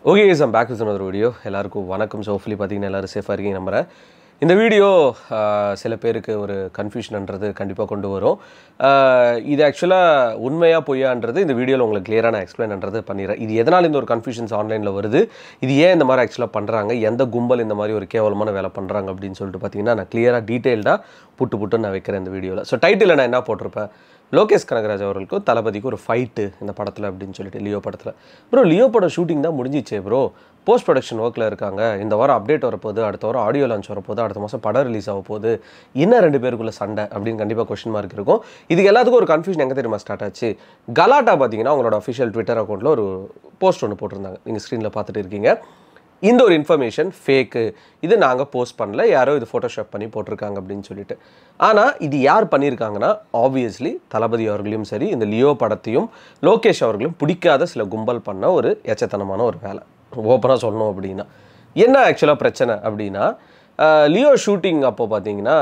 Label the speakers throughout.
Speaker 1: okay is back with another video எல்லாருக்கும் வணக்கம் சோஃப்லி பார்த்தீங்கன்னா எல்லாரும் சேஃபாக இருக்கீங்க நம்புறேன் இந்த வீடியோ ஆஹ், சில பேருக்கு ஒரு கன்ஃபியூஷன்ன்றது கண்டிப்பாக கொண்டு வரும் ஆஹ், இது ஆக்சுவலாக உண்மையாக பொய்யான்றது இந்த வீடியோவில் உங்களுக்கு கிளியராக நான் எக்ஸ்பிளைன் பண்ணுறது பண்ணிடுறேன் இது எதனால் இந்த ஒரு கன்ஃபியூஷன்ஸ் ஆன்லைனில் வருது இது ஏன் இந்த மாதிரி ஆக்சுவலாக பண்ணுறாங்க எந்த கும்பல் இந்த மாதிரி ஒரு கேவலமான வேலை பண்ணுறாங்க அப்படின்னு சொல்லிட்டு பார்த்தீங்கன்னா நான் கிளியராக டீட்டெயில்டாக புட்டு புட்டு நான் வைக்கிறேன் இந்த வீடியோவில் ஸோ டைட்டில் நான் என்ன போட்டிருப்பேன் லோகேஷ் கனகராஜ் அவர்களுக்கும் தளபதிக்கு ஒரு ஃபைட்டு இந்த படத்தில் அப்படின்னு சொல்லிட்டு லியோ படத்தில் ப்ரோ லியோ படம் ஷூட்டிங் தான் முடிஞ்சிச்சே ப்ரோ போஸ்ட் ப்ரொடக்ஷன் ஒர்க்கில் இருக்காங்க இந்த வாரம் அப்டேட் வரப்போகுது அடுத்த வாரம் ஆடியோ லான்ச் வரப்போகுது அடுத்த மாதம் படம் ரிலீஸ் ஆக போகுது இன்னும் ரெண்டு பேருக்குள்ள சண்டை அப்படின்னு கண்டிப்பாக கொஸ்டின் மார்க் இருக்கும் இதுக்கு எல்லாத்துக்கும் ஒரு கன்ஃபியூஷன் எங்கே தெரியுமா ஸ்டார்ட் ஆச்சு கலாட்டா பார்த்தீங்கன்னா அவங்களோட அஃபிஷியல் ட்விட்டர் அக்கௌண்ட்டில் ஒரு போஸ்ட் ஒன்று போட்டிருந்தாங்க நீங்கள் ஸ்க்ரீனில் பார்த்துட்டு இருக்கீங்க இந்த ஒரு இன்ஃபர்மேஷன் ஃபேக்கு இது நாங்கள் போஸ்ட் பண்ணல யாரோ இது ஃபோட்டோஷாப் பண்ணி போட்டிருக்காங்க அப்படின்னு சொல்லிட்டு ஆனால் இது யார் பண்ணியிருக்காங்கன்னா ஆப்வியஸ்லி தளபதி அவர்களையும் சரி இந்த லியோ படத்தையும் லோகேஷ் அவர்களும் பிடிக்காத சில கும்பல் பண்ண ஒரு எச்சத்தனமான ஒரு வேலை ஓப்பனாக சொல்லணும் அப்படின்னா என்ன ஆக்சுவலாக பிரச்சனை அப்படின்னா அஹ், லியோ ஷூட்டிங் அப்போ பார்த்தீங்கன்னா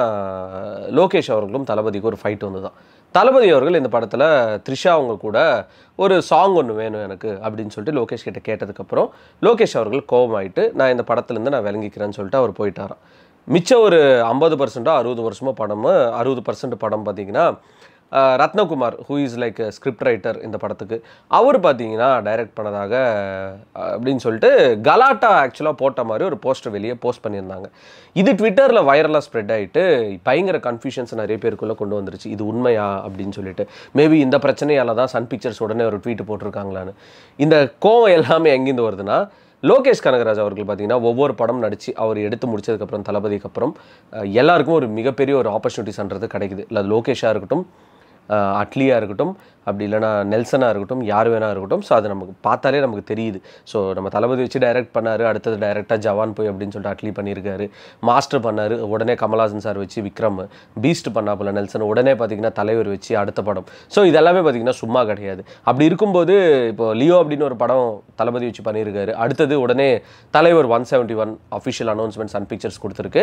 Speaker 1: லோகேஷ் அவர்களும் தளபதிக்கு ஒரு ஃபைட் வந்து தான் தளபதி அவர்கள் இந்த படத்தில் த்ரிஷா அவங்க கூட ஒரு சாங் ஒன்று வேணும் எனக்கு அப்படின்னு சொல்லிட்டு லோகேஷ் கிட்ட கேட்டதுக்கப்புறம் லோகேஷ் அவர்கள் கோபமாயிட்டு நான் இந்த படத்துலேருந்து நான் விளங்கிக்கிறேன்னு சொல்லிட்டு அவர் போயிட்டாராம் மிச்சம் ஒரு ஐம்பது பர்சன்ட்டோ அறுபது வருஷமோ படம் அறுபது பர்சன்ட் படம் பார்த்தீங்கன்னா ah, Rathnakumar who is like script writer இந்த படத்துக்கு அவர் பார்த்தீங்கன்னா டைரக்ட் பண்ணதாக அஹ், அப்படின்னு சொல்லிட்டு கலாட்டா ஆக்சுவலாக போட்ட மாதிரி ஒரு போஸ்டர் வெளியே போஸ்ட் பண்ணியிருந்தாங்க இது ட்விட்டரில் வைரலாக ஸ்ப்ரெட் ஆகிட்டு பயங்கர கன்ஃபியூஷன்ஸ் நிறைய பேருக்குள்ளே கொண்டு வந்துருச்சு இது உண்மையா அப்படின்னு சொல்லிட்டு மேபி இந்த பிரச்சனையால தான் சன் பிக்சர்ஸ் உடனே ஒரு ட்வீட் போட்டிருக்காங்களான்னு இந்த கோவம் எல்லாமே எங்கேருந்து வருதுன்னா லோகேஷ் கனகராஜ் அவர்கள் பார்த்தீங்கன்னா ஒவ்வொரு படம் நடித்து அவர் எடுத்து முடிச்சதுக்கப்புறம் தளபதிக்கு அப்புறம் அஹ், எல்லாருக்கும் ஒரு மிகப்பெரிய ஒரு ஆப்பர்ச்சுனிட்டிஸ்ன்றது கிடைக்குது இல்லை அது லோகேஷாக இருக்கட்டும் அஹ், அட்லியாக இருக்கட்டும் அப்படி இல்லைனா நெல்சனாக இருக்கட்டும் யார் வேணா இருக்கட்டும் ஸோ அது நமக்கு பார்த்தாலே நமக்கு தெரியுது ஸோ நம்ம தளபதி வச்சு டைரக்ட் பண்ணாரு அடுத்தது டைரக்டாக ஜவான் போய் அப்படின்னு சொல்லிட்டு அட்லி பண்ணியிருக்காரு மாஸ்டர் பண்ணாரு உடனே கமல்ஹாசன் சார் வச்சு விக்ரம் பீஸ்ட் பண்ணாப்புல நெல்சன் உடனே பார்த்தீங்கன்னா தலைவர் வச்சு அடுத்த படம் ஸோ இதெல்லாமே பார்த்தீங்கன்னா சும்மா கிடையாது அப்படி இருக்கும்போது இப்போ லியோ அப்படின்னு ஒரு படம் தளபதி வச்சு பண்ணியிருக்காரு அடுத்தது உடனே Thalaivar one seventy one official announcement Sun Pictures கொடுத்துருக்கு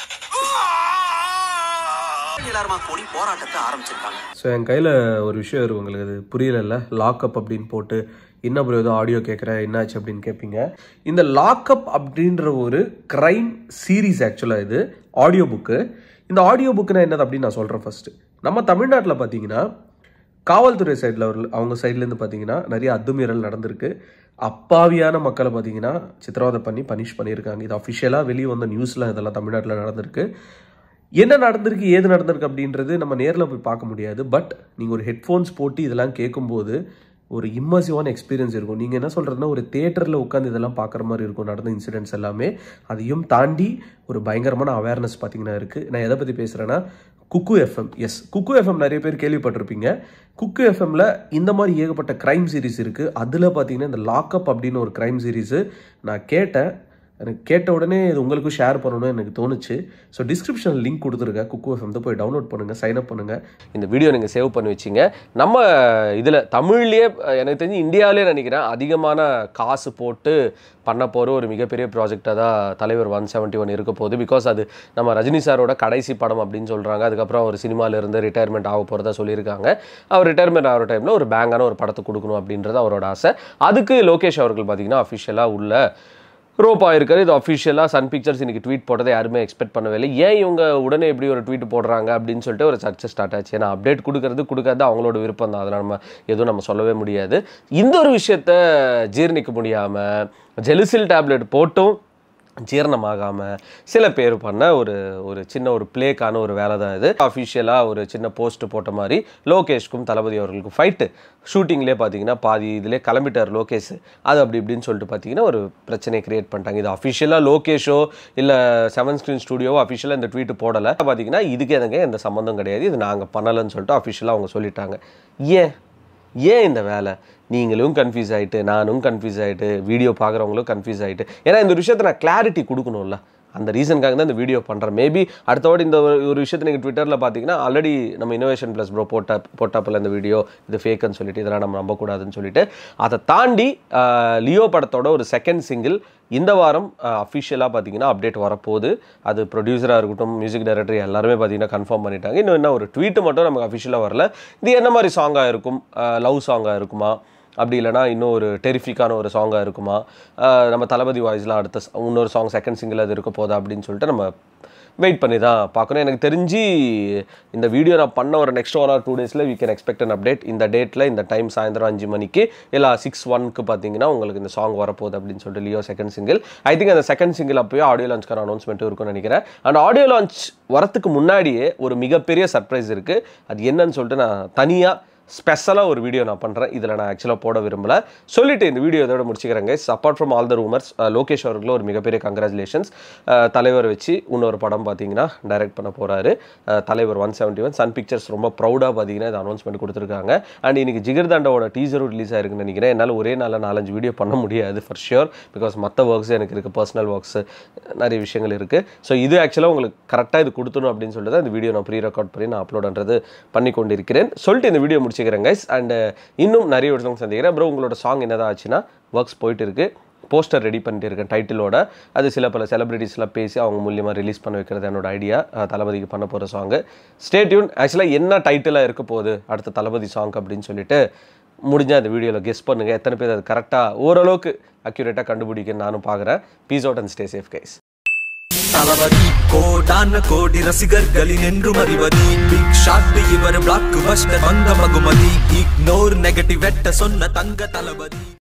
Speaker 2: எல்லாருமா கூடி போராட்டத்தை ஆரம்பிச்சிருக்காங்க
Speaker 1: ஸோ என் கையில் ஒரு விஷயம் இருக்கும் உங்களுக்கு அது புரியலல்ல லாக்அப் அப்படின்னு போட்டு என்ன ப்ரோ ஏதோ ஆடியோ கேட்குறேன் என்னாச்சு அப்படின்னு கேட்பீங்க இந்த லாக்அப் அப்படின்ற ஒரு க்ரைம் சீரீஸ் ஆக்சுவலாக இது ஆடியோ புக்கு இந்த ஆடியோ புக்குனா என்னது அப்படின்னு நான் சொல்கிறேன் ஃபஸ்ட்டு நம்ம தமிழ்நாட்டில் பார்த்தீங்கன்னா காவல்துறை சைடில் அவங்க சைட்லேருந்து பார்த்தீங்கன்னா நிறைய அத்துமீறல் நடந்திருக்கு அப்பாவியான மக்களை பார்த்தீங்கன்னா சித்திரவதை பண்ணி பனிஷ் பண்ணியிருக்காங்க இது அஃபிஷியலாக வெளியே வந்த நியூஸ்லாம் இதெல்லாம் தமிழ்நாட்டில் நடந்திருக்கு என்ன நடந்திருக்கு ஏது நடந்திருக்கு அப்படின்றது நம்ம நேரில் போய் பார்க்க முடியாது பட் நீங்கள் ஒரு ஹெட்ஃபோன்ஸ் போட்டு இதெல்லாம் கேட்கும்போது ஒரு இம்மர்சிவான எக்ஸ்பீரியன்ஸ் இருக்கும் நீங்கள் என்ன சொல்கிறதுனா ஒரு தேட்டரில் உட்காந்து இதெல்லாம் பார்க்குற மாதிரி இருக்கும் நடந்த இன்சிடென்ட்ஸ் எல்லாமே அதையும் தாண்டி ஒரு பயங்கரமான அவேர்னஸ் பார்த்தீங்கன்னா இருக்குது நான் எதை பற்றி பேசுகிறேன்னா Kuku FM yes Kuku FM நிறைய பேர் கேள்விப்பட்டிருப்பீங்க குக்கு எஃப்எம்ல இந்த மாதிரி ஏகப்பட்ட க்ரைம் சீரிஸ் இருக்குது அதில் பார்த்தீங்கன்னா இந்த லாக்அப் அப்படின்னு ஒரு க்ரைம் சீரிஸு நான் கேட்டேன் எனக்கு கேட்ட உடனே இது உங்களுக்கும் ஷேர் பண்ணணும்னு எனக்கு தோணுச்சு ஸோ டிஸ்கிரிப்ஷனில் லிங்க் கொடுத்துருக்கேன் குக்கு எஃப்எம் போய் டவுன்லோட் பண்ணுங்கள் சைன் அப் பண்ணுங்கள் இந்த வீடியோ நீங்கள் சேவ் பண்ணி வச்சிங்க நம்ம இதில் தமிழ்லேயே எனக்கு தெரிஞ்சு இந்தியாவிலே நினைக்கிறேன் அதிகமான காசு போட்டு பண்ண போகிற ஒரு மிகப்பெரிய ப்ராஜெக்டாக தான் தலைவர் ஒன் செவன்ட்டி ஒன் இருக்க போகுது பிகாஸ் அது நம்ம ரஜினி சாரோட கடைசி படம் அப்படின்னு சொல்கிறாங்க அதுக்கப்புறம் அவர் சினிமால இருந்து ரிட்டையர்மெண்ட் ஆக போகிறதா சொல்லியிருக்காங்க அவர் ரிட்டையர்மெண்ட் ஆகிற டைமில் ஒரு பேங்கான ஒரு படத்தை கொடுக்கணும் அப்படின்றது அவரோட ஆசை அதுக்கு லோகேஷ் அவர்கள் பார்த்தீங்கன்னா அஃபிஷியலாக உள்ள ரோப் ஆயிருக்காரு இது அஃபிஷியலாக சன் பிக்சர்ஸ் இன்னைக்கு ட்வீட் போட்டதை யாருமே எக்ஸ்பெக்ட் பண்ணவே இல்லை ஏன் இவங்க உடனே எப்படி ஒரு ட்வீட் போடுறாங்க அப்படின்னு சொல்லிட்டு ஒரு சர்ச்சை ஸ்டார்ட் ஆச்சு ஏன்னா அப்டேட் கொடுக்கறது கொடுக்காது அவங்களோட விருப்பம் தான் அதெல்லாம் நம்ம எதுவும் நம்ம சொல்லவே முடியாது இந்த ஒரு விஷயத்த ஜீர்ணிக்க முடியாமல் ஜெலுசில் டேப்லெட் போட்டும் ஜீரணமாகாமல் சில பேர் பண்ண ஒரு ஒரு சின்ன ஒரு ப்ளேக்கான ஒரு வேலை தான் இது அஃபிஷியலாக ஒரு சின்ன போஸ்ட் போட்ட மாதிரி லோகேஷ்க்கும் தளபதி அவர்களுக்கும் ஃபைட்டு ஷூட்டிங்லேயே பார்த்தீங்கன்னா பாதி இதிலே கிளம்பிட்டார் லோகேஷ் அது அப்படி இப்படின்னு சொல்லிட்டு பார்த்தீங்கன்னா ஒரு பிரச்சனையை கிரியேட் பண்ணிட்டாங்க இது அஃபிஷியலாக லோகேஷோ இல்லை செவன் ஸ்க்ரீன் ஸ்டுடியோவோ அஃபிஷியலாக இந்த ட்வீட் போடலை பார்த்தீங்கன்னா இதுக்கு எதுங்க எந்த சம்மந்தம் கிடையாது இது நாங்கள் பண்ணலைன்னு சொல்லிட்டு அஃபிஷியலாக அவங்க சொல்லிட்டாங்க ஏன் ஏன் இந்த வேலை நீங்களும் கன்ஃபியூஸ் ஆகிட்டு நானும் கன்ஃபியூஸ் ஆகிட்டு வீடியோ பார்க்குறவங்களும் கன்ஃபியூஸ் ஆகிட்டு ஏன்னா இந்த ஒரு விஷயத்தை நான் கிளாரிட்டி கொடுக்கணும்ல அந்த ரீசனுக்காக தான் இந்த வீடியோ பண்ணுறேன் மேபி அடுத்த வாட்டி இந்த ஒரு ஒரு விஷயத்தை நீங்கள் ட்விட்டரில் பார்த்தீங்கன்னா ஆல்ரெடி நம்ம இனோவேஷன் ப்ளஸ் ப்ரோ போட்ட போட்டாப்பில் இந்த வீடியோ இது ஃபேக்குன்னு சொல்லிட்டு இதெல்லாம் நம்ம நம்பக்கூடாதுன்னு சொல்லிட்டு அதை தாண்டி ஆஹ், லியோ படத்தோட ஒரு செகண்ட் சிங்கிள் இந்த வாரம் அஃபிஷியலாக பார்த்தீங்கன்னா அப்டேட் வரப்போகுது அது ப்ரொடியூசராக இருக்கட்டும் மியூசிக் டைரக்டர் எல்லாருமே பார்த்தீங்கன்னா கன்ஃபார்ம் பண்ணிட்டாங்க இன்னும் என்ன ஒரு ட்வீட் மட்டும் நமக்கு அஃபிஷியலாக வரல இது என்ன மாதிரி சாங்காக இருக்கும் லவ் சாங்காக இருக்குமா அப்படி இல்லைனா இன்னும் ஒரு டெரிஃபிக்கான ஒரு சாங்காக இருக்குமா ஆஹ் நம்ம தளபதி வாய்ஸில் அடுத்த s- இன்னொரு சாங் செகண்ட் சிங்கிள் அது இருக்க போதா அப்படின்னு சொல்லிட்டு நம்ம வெயிட் பண்ணி தான் பார்க்கணும் எனக்கு தெரிஞ்சு இந்த வீடியோ நான் பண்ண ஒரு நெக்ஸ்ட் ஒன் ஆர் டூ டேஸில் we can expect an update இந்த டேட்டில் இந்த டைம் சாயந்தரம் அஞ்சு மணிக்கு இல்லை சிக்ஸ் ஒன்க்கு பார்த்தீங்கன்னா உங்களுக்கு இந்த சாங் வரப்போகுது அப்படின்னு சொல்லிட்டு Leo second single I think அந்த செகண்ட் சிங்கிள் அப்போயே ஆடியோ லான்ச்க்கான அனௌன்ஸ்மெண்ட்டும் இருக்கும்னு நினைக்கிறேன் அண்ட் ஆடியோ லான்ச் வரத்துக்கு முன்னாடியே ஒரு மிகப்பெரிய சர்ப்ரைஸ் இருக்குது அது என்னன்னு சொல்லிட்டு நான் தனியாக ஸ்பெஷலாக ஒரு வீடியோ நான் பண்ணுறேன் இதில் நான் ஆக்சுவலாக போட விரும்பல சொல்லிட்டு இந்த வீடியோ இதோட முடிச்சுக்கிறேங்க apart from all the rumours Lokesh அவர்களும் ஒரு மிகப்பெரிய கங்க்ராச்சுலேஷன்ஸ் தலைவர் வச்சு இன்னொரு படம் பார்த்தீங்கன்னா டைரக்ட் பண்ண போகிறாரு Thalaivar one seventy one Sun Pictures ரொம்ப ப்ரௌடாக பார்த்தீங்கன்னா இது அனௌன்ஸ்மெண்ட் கொடுத்துருக்காங்க அண்ட் இன்னைக்கு ஜிகர்தாண்டாவோட டீசரும் ரிலீஸ் ஆயிருக்குன்னு நினைக்கிறேன் என்னால் ஒரே நாளில் நாலஞ்சு வீடியோ பண்ண முடியாது ஃபார் ஷியோர் பிகாஸ் மற்ற ஒர்க்ஸ் எனக்கு இருக்குது பர்சனல் ஒர்க்ஸ் நிறைய விஷயங்கள் இருக்குது ஸோ இது ஆக்சுவலாக உங்களுக்கு கரெக்டாக இது கொடுத்தணும் அப்படின்னு சொல்லிட்டு தான் இந்த வீடியோ நான் ப்ரீ ரெக்கார்ட் பண்ணி நான் அப்லோட் பண்ணுறது பண்ணி கொண்டிருக்கிறேன் சொல்லிட்டு இந்த வீடியோ முடிச்சுக்கிறேன் கைஸ் அண்ட் இன்னும் நிறைய ஒரு சாங் சந்திக்கிறேன் அப்புறம் உங்களோட சாங் என்னதான் ஆச்சுன்னா ஒர்க்ஸ் போயிட்டு இருக்கு போஸ்டர் ரெடி பண்ணிட்டு இருக்கேன் டைட்டிலோட அது சில பல செலிபிரிட்டிஸ்லாம் பேசி அவங்க மூலியமாக ரிலீஸ் பண்ண வைக்கிறது என்னோட ஐடியா தளபதிக்கு பண்ண போகிற சாங்கு ஸ்டேட்யூன் ஆக்சுவலாக என்ன டைட்டிலாக இருக்க போகுது அடுத்த தளபதி சாங் அப்படின்னு சொல்லிட்டு முடிஞ்சால் அந்த வீடியோவில் கெஸ் பண்ணுங்கள் எத்தனை பேர் அது கரெக்டாக ஓரளவுக்கு அக்யூரேட்டாக கண்டுபிடிக்க நானும் பார்க்குறேன் peace out and stay safe guys
Speaker 3: Thalapathy கோடான கோடி ரசிகர்களின் என்றும் அறிவது பிக் ஷாட் இவர் பிளாக் பஸ்டர் வந்த மகுமதி இக்னோர் நெகட்டிவ் வெட்ட சொன்ன தங்க தளபதி